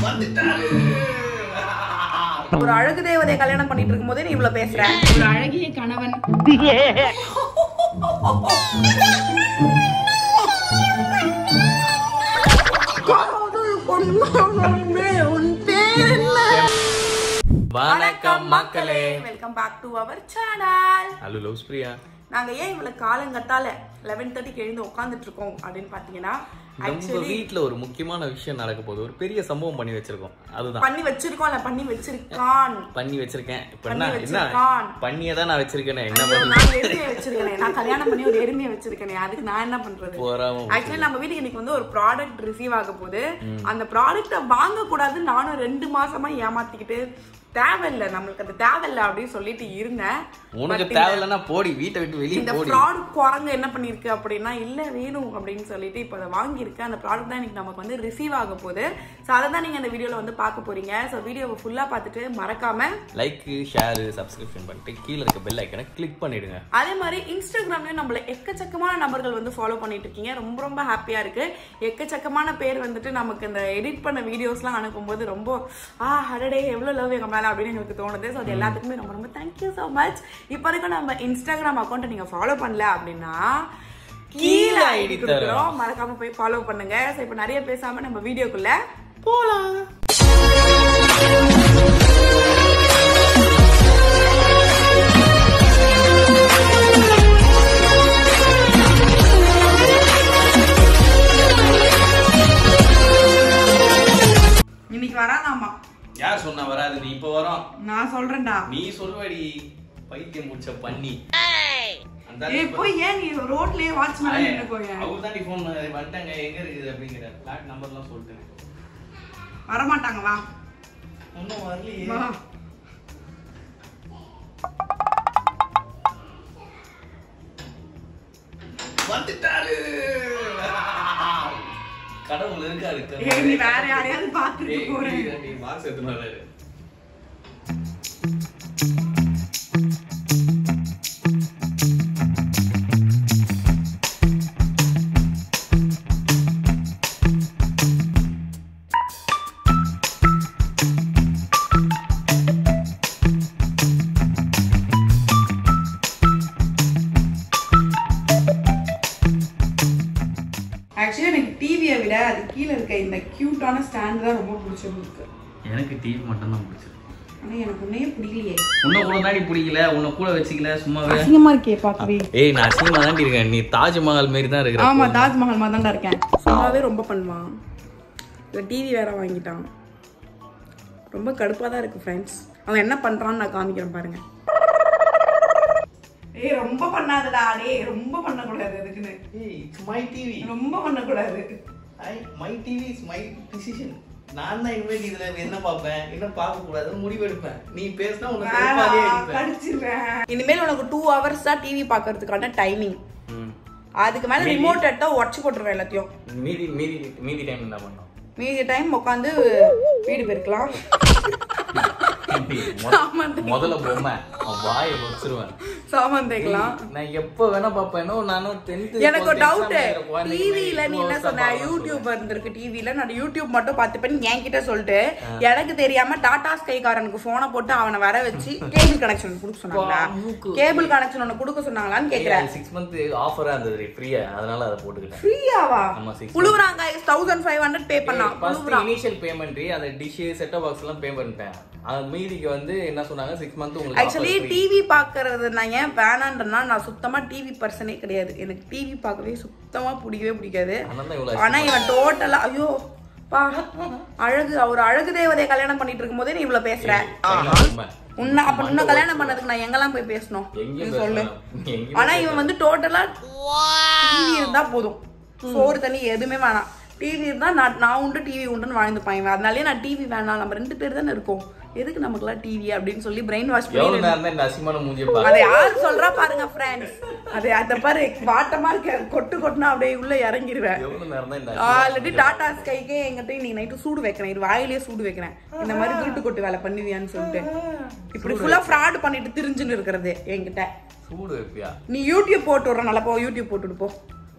ஒரு அழகு தேவதையை கல்யாணம் பண்ணிட்டு இருக்கும் போதே நீ இவ்வளவு பேசுற ஒரு அழகிய கணவன் வணக்கம் மக்களே welcome back to our channel hello loves Priya நாங்க ஏன் இவ்வளவு காலங்கத்தால லெவன் தேர்ட்டிக்கு எழுந்து உட்காந்துட்டு இருக்கோம் அப்படின்னு பாத்தீங்கன்னா நம்ம ஆக்சுவலி வீட்ல ஒரு முக்கியமான விஷயம் நடக்க போகுது ஒரு பெரிய சம்பவம் பண்ணி வச்சிருக்கோம் அதுதான் பண்ணி வச்சிருக்கோம் இல்ல பண்ணி வச்சிருக்கான் பண்ணி வச்சிருக்கேன் இப்ப பண்ணி என்ன என்ன வச்சிருக்கான். பண்ணியே தான் நான் வச்சிருக்கேனே என்ன ஐயோ, பண்ணி நான் எருமையை வச்சிருக்கேனே நான் கல்யாணம் பண்ணி ஒரு எருமையை வச்சிருக்கேனே அதுக்கு நான் என்ன பண்றது போறாம ஆக்சுவலி நம்ம வீட்டுக்கு இன்னைக்கு வந்து ஒரு ப்ராடக்ட் ரிசீவ் ஆக போகுது அந்த ப்ராடக்ட்டை வாங்க கூடாதுன்னு நானும் ரெண்டு மாசமா ஏமாத்திக்கிட்டு தேவையில்ல நம்மளுக்கு அது தேவையில்ல அப்படின்னு சொல்லிட்டு இருந்தேன் உனக்கு But இந்த- தேவையில்லைன்னா போடி வீட்டை விட்டு வெளியே இந்த போடி ஃப்ராட் குரங்கு என்ன பண்ணிருக்கு அப்படின்னா இல்ல வேணும் அப்படின்னு சொல்லிட்டு இப்போ அதை வாங்கியிருக்கு அந்த ப்ராடக்ட் தான் இன்னைக்கு நமக்கு வந்து ரிசீவ் ஆக போகுது ஸோ அதை தான் நீங்க இந்த வீடியோல வந்து பார்க்க போறீங்க ஸோ வீடியோவை ஃபுல்லா பார்த்துட்டு மறக்காம லைக் ஷேர் சப்ஸ்கிரிப்ஷன் பண்ணிட்டு கீழே இருக்க பெல் ஐக்கனை கிளிக் பண்ணிடுங்க அதே மாதிரி இன்ஸ்டாகிராம்லயும் நம்மள எக்கச்சக்கமான நபர்கள் வந்து ஃபாலோ பண்ணிட்டு இருக்கீங்க ரொம்ப ரொம்ப ஹாப்பியா இருக்கு எக்கச்சக்கமான பேர் வந்துட்டு நமக்கு இந்த எடிட் பண்ண வீடியோஸ்லாம் அனுப்பும்போது ரொம்ப ஆ அடடே எவ்வளவு லவ் எங்க மேல அப்படின்னு எங்களுக்கு தோணுது ஸோ அது எல்லாத்துக்குமே ரொம்ப ரொம்ப தேங்க்யூ ஸோ மச் இப்போ வரைக்கும் நம்ம இன்ஸ்டாகிராம் அக்கௌண்ட்டை நீங்க ஃபாலோ பண்ணல அப்படின்னா கீழே கீழே ஐடி ID கொடுக்குறோம் மறக்காம போய் ஃபாலோ பண்ணுங்க ஸோ இப்போ நிறைய பேசாம நம்ம வீடியோக்குள்ள போலாம் இன்னைக்கு வரானாமா யார் சொன்னா வராது நீ இப்ப வரோம் நான் சொல்றேன்டா நீ சொல்லுவடி பைத்தியம் முடிச்ச பண்ணி அந்த ஏய் போய் ஏன் நீ ரோட்லயே வாட்ச்மேன் நின்னு போய் அவர் தான் ஃபோன் வந்துட்டாங்க எங்க இருக்குது அப்படிங்கிற பிளாட் நம்பர்லாம் சொல்லிட்டேன் வரமாட்டாங்க வா ஒன்றும் வரலையே வா வந்துட்டாரு கடவுள் இருக்காரு ஏய் நீ வேற யாரையாவது பாத்துட்டு போறேன் பாக்ஸ் எடுத்துன்னு வராரு ஆக்சுவலி எனக்கு டிவியை விட அது கீழே இருக்க இந்த கியூட்டான ஸ்டாண்ட் தான் ரொம்ப பிடிச்சிருக்கு எனக்கு டிவி மட்டும் தான் பிடிச்சது ஆனா எனக்கு உன்னையே பிடிக்கலையே உன்னை கூட தாண்டி பிடிக்கல உன்னை கூட வச்சுக்கல சும்மாவே அசிங்கமா இருக்கே பாக்கவே ஏய் நான் அசிங்கமா தாண்டி இருக்கேன் நீ தாஜ்மஹால் மாரி தான் இருக்கிற ஆமா தாஜ்மஹால் மாதிரி தான் இருக்கேன் சும்மாவே ரொம்ப பண்ணுவான் இந்த டிவி வேற வாங்கிட்டான் ரொம்ப கடுப்பா தான் இருக்கு ஃப்ரெண்ட்ஸ் அவன் என்ன பண்றான்னு நான் காமிக்கிறேன் பாருங்க ஏய் ரொம்ப பண்ணாதடா டேய் ரொம்ப பண்ணக்கூடாது அதுக்குன்னு ஏய் இட்ஸ் மை டிவி ரொம்ப பண்ணக்கூடாது I my TV is my decision நான் தான் இனிமேல் இதுல என்ன பார்ப்பேன் என்ன பார்க்க கூடாதுன்னு முடிவெடுப்பேன் நீ பேசினா உனக்கு கடுப்பாலே அடிப்பேன் இனிமேல் உனக்கு டூ ஹவர்ஸ் தான் டிவி பார்க்கறதுக்கான டைமிங் ம். அதுக்கு மேல ரிமோட் எடுத்தா உடச்சு போட்டுருவேன் எல்லாத்தையும் மீதி மீதி மீதி டைம் என்ன பண்ணோம் மீதி டைம் உட்காந்து வீடு போயிருக்கலாம் மொத- முதல்ல பொம்மை அவன் வாயை வச்சிருவேன் சாமான் தேய்க்கலாம் நான் எப்ப வேணா பாப்பேனோ நானும் டென்த் எனக்கு ஒரு டவுட் டிவில நீ என்ன சொன்ன யூடியூப் இருந்திருக்கு டிவில நான் யூடியூப் மட்டும் பார்த்துப்பேன் என்கிட்ட சொல்லிட்டு எனக்கு தெரியாம டாடா ஸ்கைக்காரனுக்கு போனை போட்டு அவனை வர வச்சு கேபிள் கனெக்ஷன் கொடுக்க சொன்னாங்களா கேபிள் கனெக்ஷன் ஒன்னு கொடுக்க சொன்னாங்களான்னு கேக்குறேன் சிக்ஸ் மந்த் ஆஃபரா இருந்தது ஃப்ரீயா அதனால அதை போட்டுக்கிட்டேன் ஃப்ரீயாவா ஆமா, six புழுவுறாங்க தௌசண்ட் ஃபைவ் ஹண்ட்ரட் பே பண்ணா ஃபர்ஸ்ட் புழுவுறான் இனிஷியல் பேமெண்ட் அந்த டிஷ் செட் பாக்ஸ் எல்லாம் பே பண்ணிட்டேன் அது மீதிக்கு வந்து என்ன சொன்னாங்க சிக்ஸ் மந்த் உங்களுக்கு ஆக்சுவலி டிவி பாக்குறது நான் ஏன் வேணான்றேன்னா நான் சுத்தமா டிவி பர்சனே கிடையாது எனக்கு டிவி பார்க்கவே சுத்தமா பிடிக்கவே பிடிக்காது அதனால தான் இவ்வளவு ஆனா இவன் டோட்டலா ஐயோ பா அழகு அவர் அழகு தேவதையை கல்யாணம் பண்ணிட்டு இருக்கும் போதே நீ இவ்வளவு பேசுற உண்மை. உன்ன அப்ப இன்னும் கல்யாணம் பண்ணதுக்கு நான் எங்கெல்லாம் போய் பேசணும் எங்கேயும் நீ சொல்லு பேசலாம். எங்கேயும் ஆனா இவன் வந்து டோட்டலா டிவி இருந்தா போதும் சோறு தண்ணி எதுவுமே வேணாம் டிவி இருந்தா நான் நான் உண்டு டிவி உண்டுன்னு வாழ்ந்துப்பான் இவன் அதனாலயே நான் டிவி வேணாம் நம்ம ரெண்டு பேர் தானே இருக்கோம் எதுக்கு நமக்குலாம் டிவி அப்படின்னு சொல்லி பிரெயின் வாஷ் எவ்வளவு பண்ணி நேரம் தான் இந்த அசிமான மூஞ்சியை பாரு அதை யார் சொல்றா பாருங்க ஃப்ரெண்ட்ஸ் அதை அந்த பாரு வாட்டமா இருக்க கொட்டு கொட்டுனா அப்படியே உள்ள இறங்கிருவேன் எவ்வளவு நேரம் தான் இந்த ஆல்ரெடி டாடா ஸ்கைக்கே எங்கிட்ட இன்னைக்கு நைட்டு சூடு வைக்கிறேன் இது வாயிலே சூடு வைக்கிறேன் இந்த மாதிரி திருட்டு கொட்டு வேலை பண்ணுவியான்னு சொல்லிட்டு இப்படி ஃபுல்லா ஃப்ராட் பண்ணிட்டு திரிஞ்சுன்னு இருக்கிறது என்கிட்ட சூடு வைப்பியா நீ யூடியூப் போட்டு விடுற நல்லா போ யூடியூப் போட்டுட்டு போ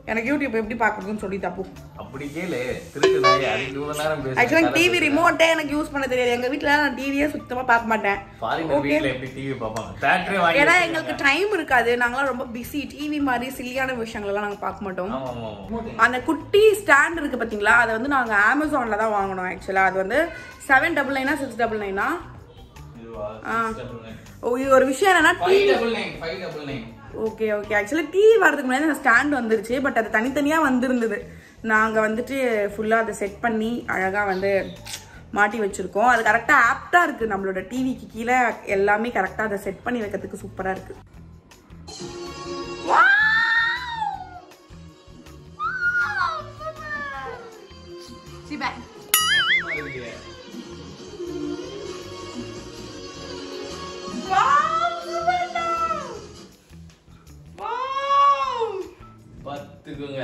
எனக்கு யூடியூப் எப்படி பார்க்கறதுன்னு சொல்லி தப்பு அப்படி கேளு திருட்டு நாய் அதுக்கு இவ்வளவு நேரம் ஆக்சுவலாக டிவி பேசுறேன் ரிமோட்டே எனக்கு யூஸ் பண்ண தெரியாது எங்க வீட்ல நான் டிவியே சுத்தமா பார்க்க மாட்டேன் ஃபாரினர் வீட்ல எப்படி டிவி பார்ப்பாங்க தேட்டரே வாங்கி ஏன்னா வச்சிருக்காங்க. எங்களுக்கு டைம் இருக்காது நாங்களாம் ரொம்ப பிஸி டிவி மாதிரி சில்லியான விஷயங்கள் எல்லாம் நாங்க பார்க்க மாட்டோம் ஆமா ஆமா ஆமா அந்த குட்டி ஸ்டாண்ட் இருக்கு பாத்தீங்களா அதை வந்து நாங்க அமேசான்ல தான் வாங்கினோம் ஆக்சுவலா அது வந்து செவன் டபுள் நைனா சிக்ஸ் டபுள் நைனா இதுவா ஆ. ஒரு விஷயம் என்னன்னா five double nine five double nine okay okay actually TV வரதுக்கு முன்னாடி அந்த ஸ்டாண்ட் வந்துருச்சு பட் அது தனித்தனியாக வந்திருந்தது நாங்கள் வந்துட்டு ஃபுல்லாக அதை செட் பண்ணி அழகாக வந்து மாட்டி வச்சுருக்கோம் அது கரெக்டாக ஆப்டாக இருக்குது நம்மளோட டிவிக்கு கீழே எல்லாமே கரெக்டாக அதை செட் பண்ணி வைக்கிறதுக்கு சூப்பராக இருக்குது பத்துக்குங்க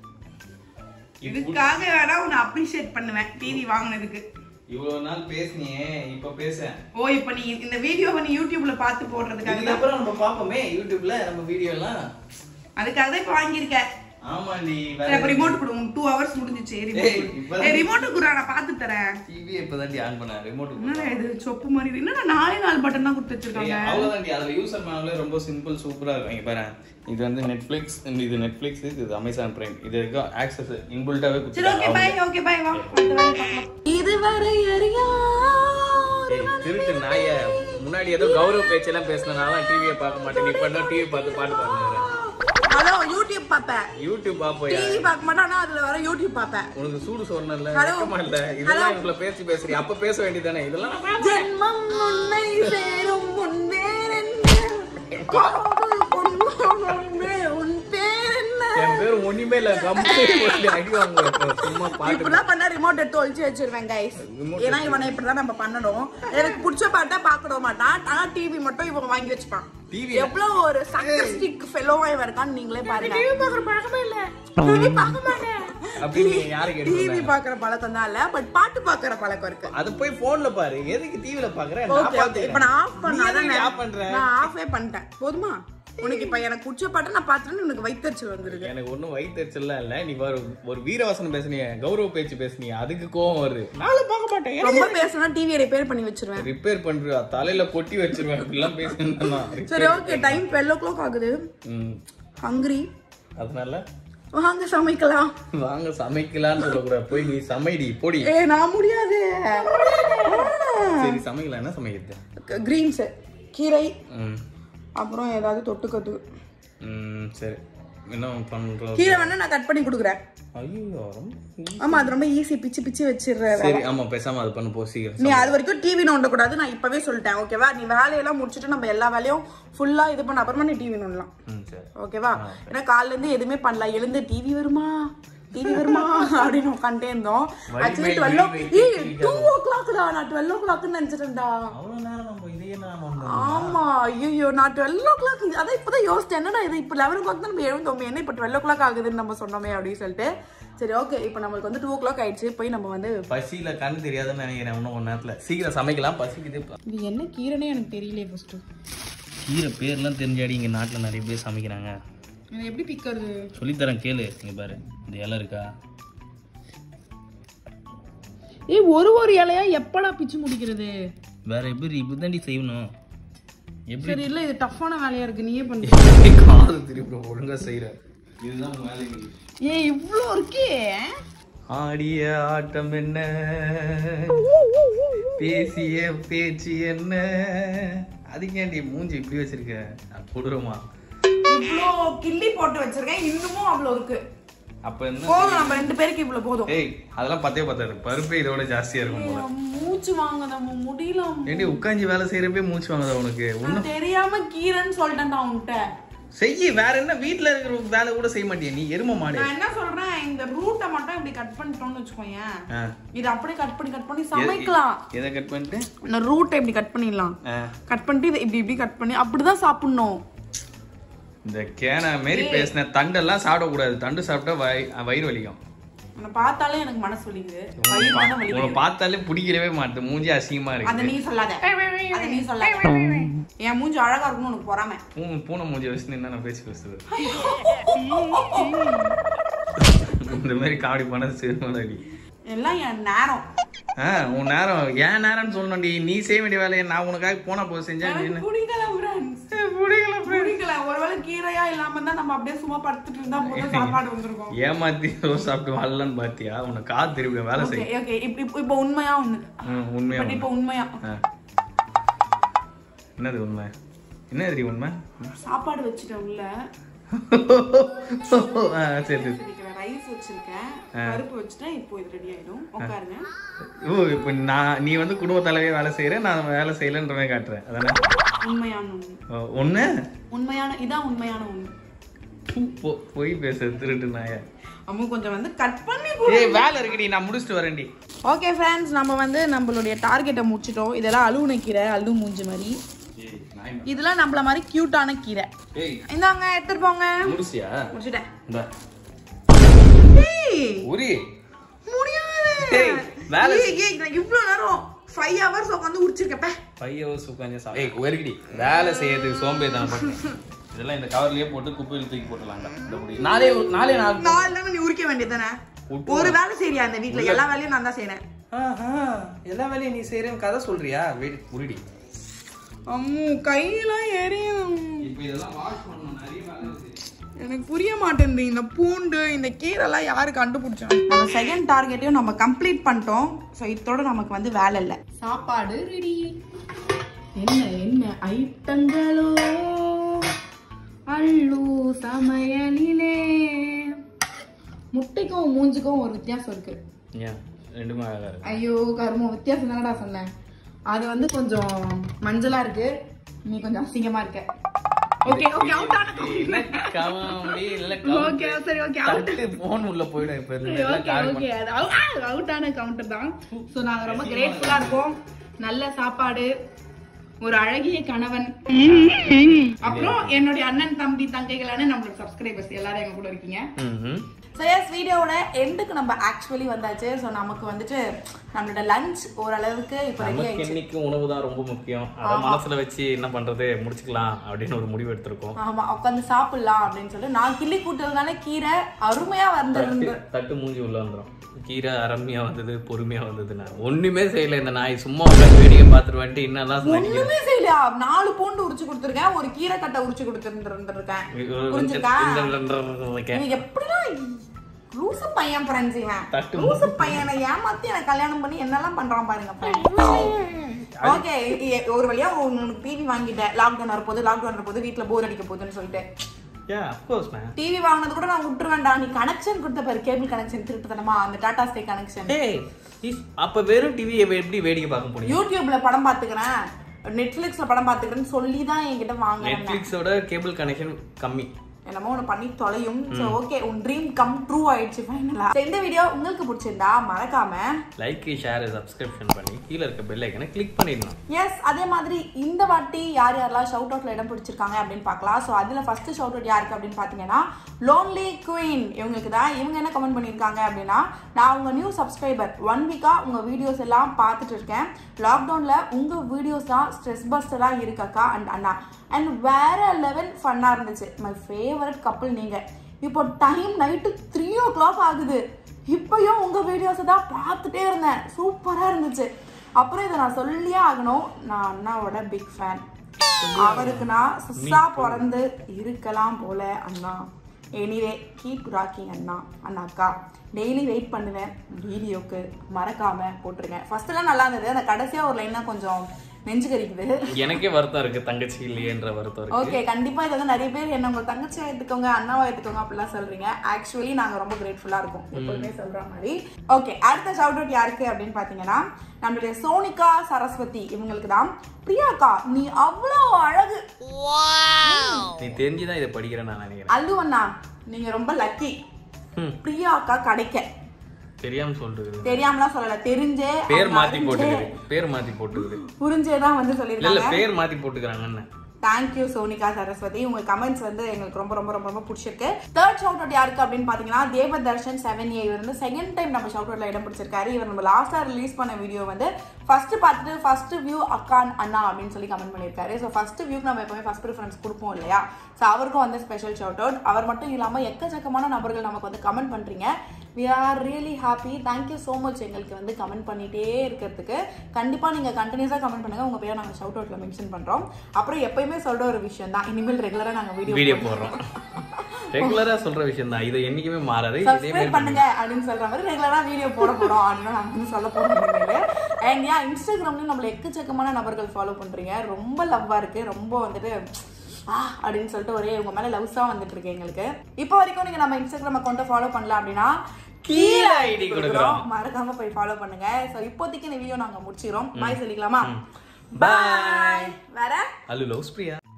இதுக்காக வேணா உன்னை அப்ரிஷியேட் பண்ணுவேன் டிவி வாங்கினதுக்கு இவ்வளவு நாள் பேசுனியே இப்ப பேச ஓ இப்போ நீ இந்த வீடியோவை நீ யூடியூப்ல பார்த்து போடுறதுக்காக தான் இதுக்கப்புறம் நம்ம பாப்போமே யூடியூப்ல நம்ம வீடியோ எல்லாம் அதுக்காக தான் இப்போ வாங்கியிருக்க ஆமாண்டி சரி அப்போ ரிமோட் கொடு உன் டூ ஹவர்ஸ் முடிஞ்சிச்சு ஏய், ரிமோட் இப்பதான் ஏய் ரிமோட்டு குரா நான் பார்த்து தரேன் டிவி இப்பதான்டி ஆன் பண்ண ரிமோட் என்னடா இது சொப்பு மாதிரி இருக்கு. என்னடா நாலே நாலு பட்டன் தான் கொடுத்து வச்சிருக்காங்க அவ்வளவுதான்டி அதுல யூசர் மேனுவலே ரொம்ப சிம்பிள் சூப்பரா இருக்கும் இங்க பாரு இது வந்து நெட்ஃபிளிக்ஸ் இது நெட்ஃபிளிக்ஸ் இது அமேசான் பிரைம் இது இருக்கும் ஆக்சஸ் இன்புல்ட்டாவே சரி ஓகே பை ஓகே பை வா அடுத்த வேலையை பார்க்கலாம் இதுவரை அறியார் திருட்டு நாய முன்னாடி ஏதோ கௌரவ பேச்செல்லாம் பேசினால டிவியை பார்க்க மாட்டேன் நீ பண்ண டிவி பார்த்து பாட்டு பாடுங்க ஹலோ யூடியூப் பார்ப்பேன் யூடியூப் பாப்போயா டிவி பார்க்க மாட்டேன் ஆனா அதுல வர யூடியூப் பார்ப்பேன் உனக்கு சூடு சொரணம் இல்ல Hello. வெக்கமா இல்ல இதெல்லாம் இவ்வளவு பேசி பேசுறீ அப்ப பேச வேண்டியதானே இதெல்லாம் நான் பார்ப்பேன். ஜென்மம் உன்னை சேரும் முன்பே என்ன காதல் கொண்டோம் முன்பே உன் பேர் என்ன என் பேர் ஒண்ணுமே இல்ல கம்பெனி அடி வாங்க சும்மா பாட்டு இப்படிலாம் பண்ணா ரிமோட் எடுத்து ஒழிச்சு வச்சிருவேன் கைஸ் Remote ஏன்னா இவனை இப்படிதான் நம்ம பண்ணணும் எனக்கு பிடிச்ச பாட்டா பார்க்க மாட்டான் ஆனா டிவி மட்டும் இவன் வாங்கி வச்சுப்பான் டிவி எவ்வளவு ஒரு சக்கஸ்டிக் ஃபெலோவா இவன் இருக்கான்னு நீங்களே பாருங்க டிவி பாக்குற பழக்கமே இல்ல டிவி பார்க்க மாட்டேன் அப்படி நீங்க யாருக்கு டிவி எடுத்து பாக்குற பழக்கம் தான் இல்ல பட் பாட்டு பாக்குற பழக்கம் இருக்கு அது போய் போன்ல பாரு எதுக்கு டிவில பாக்குற நான் ஓகே ஓகே இப்போ நான் ஆஃப் நீ எதுக்கு பண்ணாதான் off பண்ற? நான் ஆஃபே பண்ணிட்டேன் போதுமா உனக்கு இப்ப எனக்கு பிடிச்ச பாட்டை நான் பார்த்துட்டு உனக்கு வைத்தறிச்சல் வந்துருது எனக்கு ஒண்ணும் வயிற்றுச்சல்லாம் இல்ல நீ ஒரு ஒரு வீரவாசனம் பேசுனீங்க கௌரவ பேச்சு பேசுனீங்க அதுக்கு கோவம் வருது நானும் பார்க்க மாட்டேன் ரொம்ப பேசினா டிவியை ரிப்பேர் பண்ணி வச்சிருவேன் ரிப்பேர் பண்ற தலையில கொட்டி வச்சிருவேன் இப்படிலாம் பேசினா சரி okay time twelve o'clock ஆகுது ம் ஹங்கிரி அதனால வாங்க சமைக்கலாம் வாங்க சமைக்கலாம்னு சொல்லக்கூடாது போய் நீ சமைடி போடி ஏ நான் முடியாது சரி சமைக்கலாம் என்ன சமைக்கிறது கிரீன்ஸ் கீரை ம் அப்புறம் ஏதாவது தொட்டுக்கத்து ம் சரி என்ன பண்றோம் கீரை வேணா நான் கட் பண்ணி கொடுக்குறேன் ஐயோ ரொம்ப easy. ஆமா அது ரொம்ப ஈஸி பிச்சு பிச்சு வச்சிடுற சரி ஆமா பேசாம அது பண்ணு போ சீக்கிரம் நீ அது வரைக்கும் டிவி நோண்டக்கூடாது நான் இப்பவே சொல்லிட்டேன் ஓகேவா நீ வேலையெல்லாம் முடிச்சுட்டு நம்ம எல்லா வேலையும் ஃபுல்லா இது பண்ண அப்புறமா நீ டிவி நோண்டலாம் ம் சரி ஓகேவா ஏன்னா காலைல இருந்து எதுவுமே பண்ணல எழுந்து டிவி வருமா டிவி வருமா அப்படின்னு உட்காந்துட்டே இருந்தோம் ஆக்சுவலி டுவெல் ஓ ஏய் டூ ஓ கிளாக் தான் நான் டுவெல் ஓ கிளாக்னு நினைச்சிட்டேன்டா அவ்வளவு நேரம் நம்ம இதையே நான் ஆமா ஐயோ நான் டுவெல் ஓ கிளாக் அதான் இப்பதான் யோசிச்சேன் என்னடா இது இப்போ லெவன் ஓ கிளாக் தான் நம்ம எழுந்தோமே என்ன இப்போ டுவெல் ஓ கிளாக் ஆகுதுன்னு நம்ம சொன்னோமே அப்படின்னு சொல்லிட்டு சரி ஓகே இப்போ நம்மளுக்கு வந்து டூ ஓ கிளாக் ஆயிடுச்சு போய் நம்ம வந்து பசியில கண்ணு தெரியாதுன்னு நினைக்கிறேன் இன்னும் கொஞ்ச நேரத்துல சீக்கிரம் சமைக்கலாம் பசிக்குது இது என்ன கீரைனே எனக்கு தெரியலையே ஃபர்ஸ்ட் கீரை பேர்லாம் தெரிஞ்சாடி இங்க நாட்டுல நிறைய பேர் சமைக்கிறாங்க இது எப்படி பிக்கிறது சொல்லித்தரேன் கேளு இங்க பாரு இந்த இலை இருக்கா ஏய் ஒரு ஒரு இலையா எப்படா பிச்சு முடிக்கிறது வேற எப்படி இப்படிதாண்டி செய்யணும் எப்படி சரி இல்ல இது டஃப்பான வேலையா இருக்கு நீயே பண்ணு காது திருப்பி ஒழுங்கா செய்யற இதுதான் வேலை ஏய் இவ்ளோ இருக்கே ஆடிய ஆட்டம் என்ன பேசிய பேச்சு என்ன அதுக்கேண்டி மூஞ்சி இப்படி வச்சிருக்க கொடூரமா இவ்ளோ கிள்ளி போட்டு வச்சிருக்கேன் இன்னமும் அவ்வளோ இருக்கு அப்ப என்ன போதும் நம்ம ரெண்டு பேருக்கு இவ்வளவு போதும் ஏய் அதெல்லாம் பத்தே பத்தாது பருப்பே இதோட ஜாஸ்தியா இருக்கும் போல மூச்சு வாங்க நம்ம முடியல ஏண்டி உட்காந்து வேலை செய்யறப்பே மூச்சு வாங்குதா உனக்கு நான் தெரியாம கீரைன்னு சொல்லிட்டேன் நான் உன்கிட்ட செய்யி வேற என்ன வீட்ல இருக்கிற வேலை கூட செய்ய மாட்டியா நீ எரும மாடு நான் என்ன சொல்றேன் இந்த ரூட்டை மட்டும் இப்படி கட் பண்ணிட்டோம்னு வச்சுக்கோயேன் ஆ. இது அப்படியே கட் பண்ணி கட் பண்ணி சமைக்கலாம் எதை கட் பண்ணிட்டு இந்த ரூட்டை இப்படி கட் பண்ணிடலாம் ஆ. கட் பண்ணிட்டு இதை இப்படி இப்படி கட் பண்ணி அப்படிதான் சாப்பிடணும் இந்த கேன மாரி பேசின தண்டெல்லாம் சாப்பிடக்கூடாது தண்டு சாப்பிட்டா வய வயிறு வலிக்கும் உன்னை பார்த்தாலே எனக்கு மனசு வலிக்குது வயிறு தானே உங்களை வலிக்குது பார்த்தாலே பிடிக்கவே மாட்டேது மூஞ்சி அசிங்கமா அதை இருக்கு நீ சொல்லாத அதை நீ சொல்லாத என் மூஞ்சி அழகா இருக்கணும் உனக்கு பொறாம பூ பூனை மூஞ்சி வச்சு என்ன நான் பேசி பேசுறது இந்த மாதிரி காமெடி பண்ண சிறுமலடி எல்லாம் என் நேரம் ஆ உன் நேரம் ஏன் நேரம்னு சொல்லணும்டி நீ செய்ய வேண்டிய வேலையை நான் உனக்காக போனா போது செஞ்சேன் நீ என்ன? எனக்கு பிடிக்கல friends. பிடிக்கல பிடிக்கல ஒருவேளை கீரையா இல்லாம தான் நம்ம அப்படியே சும்மா படுத்துட்டு இருந்தா போதும் சாப்பாடு வந்திருக்கும் ஏமாத்தி ரோஸ் சாப்பிட்டு வரலன்னு பாத்தியா உனக்கு காத்து திருப்பி வேலை ஓகே செய் ஓகே இப்போ இப்போ இப்போ உண்மையா ஒண்ணு ம், உண்மையா பட் இப்போ உண்மை. உண்மையா ஆ. என்னது உண்மை என்ன தெரியும் உண்மை சாப்பாடு வச்சுட்டேன் உள்ள ஆ, சரி சரி வச்சிருக்கேன் ரைஸ் வச்சிருக்கேன் பருப்பு வச்சுட்டேன் இப்போ இது ரெடி ஆயிடும் உட்காருங்க ஓ இப்போ நான் நீ வந்து குடும்ப தலைவியே வேலை செய்யற நான் வேலை செய்யலன்ற மாதிரி காட்டுறேன் அதானே உண்மையான ஒண்ணு ஓ, ஒண்ணு உண்மையான இதான் உண்மையான ஒண்ணு பூ, பொ- பொய் பேச திருட்டு நாய அம்மு கொஞ்சம் வந்து கட் பண்ணி ஏய் வேலை இருக்குடி நான் முடிச்சுட்டு வரேன்டி ஓகே ஃப்ரெண்ட்ஸ் நம்ம வந்து நம்மளுடைய டார்கெட்டை முடிச்சிட்டோம் இதெல்லாம் அழுவுன கீரை அள்ளு மூஞ்சி மாதிரி இதெல்லாம் நம்மள மாதிரி கியூட்டான கீரை ஏய் இந்தாங்க எடுத்துட்டு போங்க முடிச்சியா முடிச்சிட்டேன் இந்த ஏய், உரி முடியாது ஏய், வேலை ஏய், ஏய், நான் இவ்வளவு நேரம் ஃபைவ் ஹவர்ஸ் உட்காந்து உரிச்சிருக்கப்ப பையோ சுக்காஞ்ச சா ஏய் ஒருக்கிடி வேலை செய்யறதுக்கு சோம்பேறித்தனம் பண்ணு இதெல்லாம் இந்த கவர்லயே போட்டு குப்பையில் தூக்கி போட்டுலாம்டா இந்த முடி நாளே நாளே நாள் நாலு நாள் நீ உரிக்க வேண்டியதானே ஒரு வேலை செய்யறியா இந்த வீட்ல எல்லா வேலையும் நான் தான் செய்யறேன் ஆஹா எல்லா வேலையும் நீ செய்யறேன்னு கதை சொல்றியா வெயிட் உருடி அம்மு கையெல்லாம் எரியும் இப்போ இதெல்லாம் வாஷ் பண்ணணும் நிறைய வேலை இருக்கு எனக்கு புரிய மாட்டேங்குது இந்த பூண்டு இந்த கீரைலாம் யாரு கண்டுபிடிச்சாங்க நம்ம செகண்ட் டார்கெட்டையும் நம்ம கம்ப்ளீட் பண்ணிட்டோம் ஸோ இதோட நமக்கு வந்து வேலை இல்லை சாப்பாடு ரெடி என்ன என்ன ஐட்டங்களோ அள்ளு சமையலிலே முட்டைக்கும் மூஞ்சுக்கும் ஒரு வித்தியாசம் இருக்கு ஏன் ரெண்டுமே அழகா இருக்கு ஐயோ கருமம் வித்தியாசம் தானடா சொன்னேன் அது வந்து கொஞ்சம் மஞ்சளா இருக்கு நீ கொஞ்சம் அசிங்கமா இருக்க ஓகே ஓகே அவுட் ஆன என்ன காமெடி இல்ல ஓகே சரி ஓகே அவுட் தட்டு போன் உள்ள போயிடும் இப்ப இருந்து எல்லாம் ஓகே காமெடி ஓகே அது அவுட் ஆன கவுண்டர் தான் ஸோ நாங்க ரொம்ப கிரேட்ஃபுல்லா இருக்கோம் நல்ல சாப்பாடு ஒரு அழகிய கணவன் அப்புறம் என்னுடைய அண்ணன் தம்பி தங்கைகளான நம்மளோட சப்ஸ்கிரைபர்ஸ் எல்லாரும் எங்க கூட இருக்கீங்க ம்ஹும். ஸோ எஸ் வீடியோவோட எண்டுக்கு நம்ம ஆக்சுவலி வந்தாச்சு ஸோ நமக்கு வந்துட்டு நம்மளோட லஞ்ச் ஓரளவுக்கு இப்போ ரெடி நமக்கு ஆயிடுச்சு இன்னைக்கு உணவு தான் ரொம்ப முக்கியம் அத மனசுல வச்சு என்ன பண்றது முடிச்சுக்கலாம் அப்படின்னு ஒரு முடிவு எடுத்திருக்கோம் ஆமா உட்காந்து சாப்பிடலாம் அப்படின்னு சொல்லி நான் கிள்ளி கூட்டுறதுனால கீரை அருமையா வந்திருந்து தட்டு மூஞ்சி உள்ள வந்துடும் கீரை அருமையா வந்தது பொறுமையா வந்தது நான் ஒண்ணுமே செய்யல இந்த நாய் சும்மா உட்காந்து வேடிக்கை பார்த்துட்டு வந்துட்டு என்னெல்லாம் சொன்னீங்க ஒண்ணுமே செய்யலையா நாலு பூண்டு உரிச்சு கொடுத்துருக்கேன் ஒரு கீரை கட்டை உரிச்சு கொடுத்துருந்துருக்கேன் புரிஞ்சுக்கா இவன் எப்படிலாம் லூசு பையன் ஃப்ரெண்ட்ஸ் இவன் தட்டு லூசு பையனை ஏமாத்தி எனக்கு கல்யாணம் பண்ணி என்னெல்லாம் பண்றான் பாருங்க ஓகே ஒரு வழியா உனக்கு டிவி வாங்கிட்டேன் லாக்டவுன் வரப்போது லாக்டவுன் வரப்போது வீட்ல போர் அடிக்க போகுதுன்னு சொல்லிட்டு யா அஃப்கோர்ஸ் மேம் டிவி வாங்கினது கூட நான் விட்டுருவேன்டா நீ கனெக்ஷன் கொடுத்த பாரு கேபிள் கனெக்ஷன் திருட்டுத்தனமா அந்த டாடா ஸ்கை கனெக்ஷன் ஏய் இஸ்- அப்ப வெறும் டிவியை எப்படி வேடிக்கை பார்க்க முடியும் யூடியூப்ல படம் பாத்துக்கிறேன் நெட்ஃபிளிக்ஸ்ல படம் பாத்துக்கிறேன்னு சொல்லி தான் என்கிட்ட வாங்கினேன் நெட்ஃபிளிக்ஸோட கேபிள் கனெக்ஷன் கம்மி என்னமோ ஒன்று பண்ணி தொலையும் ஸோ ஓகே உன் ட்ரீம் கம் ட்ரூ ஆயிடுச்சு ஃபைனலா இந்த வீடியோ உங்களுக்கு பிடிச்சிருந்தா மறக்காம லைக் ஷேர் சப்ஸ்கிரிப்ஷன் பண்ணி கீழே இருக்க பெல் ஐக்கனை கிளிக் பண்ணிடணும் எஸ் அதே மாதிரி இந்த வாட்டி யார் யாரெல்லாம் ஷவுட் அவுட்ல இடம் பிடிச்சிருக்காங்க அப்படின்னு பார்க்கலாம் ஸோ அதில் ஃபர்ஸ்ட் ஷவுட் அவுட் யாருக்கு அப்படின்னு பார்த்தீங்கன்னா லோன்லி குயின் இவங்களுக்கு தான் இவங்க என்ன கமெண்ட் பண்ணியிருக்காங்க அப்படின்னா நான் உங்கள் நியூ சப்ஸ்கிரைபர் ஒன் வீக்காக உங்கள் வீடியோஸ் எல்லாம் பார்த்துட்டு இருக்கேன் லாக்டவுனில் உங்கள் வீடியோஸ் தான் ஸ்ட்ரெஸ் பஸ்டராக இருக்கக்கா அண்ட் அண்ணா அண்ட் வேற லெவல் ஃபன்னாக இருந்துச்சு மை ஃபேவரட் கப்பல் நீங்கள் இப்போ time night three o'clock ஆகுது இப்பயும் உங்கள் வீடியோஸை தான் பார்த்துட்டே இருந்தேன் சூப்பராக இருந்துச்சு அப்புறம் இதை நான் சொல்லியே ஆகணும் நான் அண்ணாவோட பிக் ஃபேன் அவருக்கு நான் சிஸ்ஸா பிறந்து இருக்கலாம் போல அண்ணா எனிவே கீப் ராக்கிங் அண்ணா அண்ணாக்கா டெய்லி வெயிட் பண்ணுவேன் வீடியோக்கு மறக்காம போட்டுருங்க ஃபர்ஸ்ட் எல்லாம் நல்லா இருந்தது அந்த கடைசியா ஒரு லைன் கொஞ்சம் நெஞ்சு கறிக்குது எனக்கே வருத்தம் இருக்கு தங்கச்சி இல்லையேன்ற வருத்தம் இருக்கு ஓகே கண்டிப்பா இது வந்து நிறைய பேர் என்ன உங்க தங்கச்சியா எடுத்துக்கோங்க அண்ணாவா எடுத்துக்கோங்க அப்படிலாம் சொல்றீங்க ஆக்சுவலி நாங்க ரொம்ப கிரேட்ஃபுல்லா இருக்கோம் எப்பவுமே சொல்ற மாதிரி ஓகே அடுத்த ஷவுட் அவுட் யாருக்கு அப்படின்னு பாத்தீங்கன்னா நம்மளுடைய சோனிகா சரஸ்வதி இவங்களுக்கு தான் பிரியாக்கா நீ அவ்வளோ அழகு நீ தெரிஞ்சுதான் இதை படிக்கிறேன் நான் நினைக்கிறேன் அல்லுவண்ணா நீங்க ரொம்ப லக்கி ம். பிரியாக்கா கிடைக்க தெரியாம சொல்றது தெரியாமலாம் சொல்லல தெரிஞ்சே பேர் அவங்க மாத்தி அறிஞ்சே, போட்டுக்குது பேர் மாத்தி போட்டுக்குது புரிஞ்சே தான் வந்து இல்ல சொல்லியிருக்காங்க இல்ல பேர் மாத்தி போட்டுக்கிறாங்கன்னு தேங்க்யூ சோனிகா சரஸ்வதி உங்க கமெண்ட்ஸ் வந்து எங்களுக்கு ரொம்ப ரொம்ப ரொம்ப ரொம்ப பிடிச்சிருக்கு தேர்ட் ஷவுட் அவுட் யாருக்கு அப்படின்னு பாத்தீங்கன்னா தேவதர்ஷன் செவன் ஏ இவர் வந்து செகண்ட் டைம் நம்ம ஷவுட் அவுட்ல இடம் பிடிச்சிருக்காரு இவர் நம்ம லாஸ்டா ரிலீஸ் பண்ண வீடியோ வந்து ஃபர்ஸ்ட் பார்த்துட்டு ஃபர்ஸ்ட் வியூ அக்கான் அண்ணா அப்படின்னு சொல்லி கமெண்ட் பண்ணியிருக்காரு ஸோ ஃபர்ஸ்ட் வியூக்கு நம்ம எப்பவுமே ஃபர்ஸ்ட் ப்ரிஃபரன்ஸ் கொடுப்போம் இல்லையா ஸோ அவருக்கும் வந்து ஸ்பெஷல் ஷவுட் அவுட் அவர் மட்டும் இல்லாமல் எக்கச்சக்கமான நபர்கள் நமக்கு வந்து கமெண்ட் பண்றீங்க we are really happy thank you so much எங்களுக்கு வந்து கமெண்ட் பண்ணிட்டே இருக்கிறதுக்கு கண்டிப்பாக நீங்கள் கண்டினியூஸாக கமெண்ட் பண்ணுங்க உங்கள் பேரை நாங்கள் ஷவுட் அவுட்டில் மென்ஷன் பண்ணுறோம் அப்புறம் எப்பயுமே சொல்கிற ஒரு விஷயம் தான் இனிமேல் ரெகுலராக நாங்கள் வீடியோ வீடியோ போடுறோம் ரெகுலரா சொல்ற விஷயம் தான் இது என்னைக்குமே மாறாது இதே மாதிரி சப்ஸ்கிரைப் பண்ணுங்க அப்படின்னு சொல்ற மாதிரி ரெகுலரா வீடியோ போட போறோம் அப்படின்னு நாங்க வந்து சொல்ல போறோம் இனிமேல் அண்ட் ஏன் இன்ஸ்டாகிராம்லயும் நம்மள எக்கச்சக்கமான நபர்கள் ஃபாலோ பண்றீங்க ரொம்ப லவ்வா இருக்கு ரொம்ப வந்துட்டு ஆ அப்படின்னு சொல்லிட்டு ஒரே உங்க மேல லவ்ஸா வந்துட்டு இருக்கு எங்களுக்கு இப்போ வரைக்கும் நீங்க நம்ம இன்ஸ்டாகிராம் அக்கௌண்ட்டை ஃபாலோ பண்ணல அப்படின்னா கீழே ஐடி கொடுக்குறோம் மறக்காம போய் ஃபாலோ பண்ணுங்க சோ இப்போதைக்கு இந்த வீடியோ நாங்க முடிச்சிரோம் பாய் சொல்லிக்கலாமா Bye. பாய் வேற அல்லு லவ்ஸ் பிரியா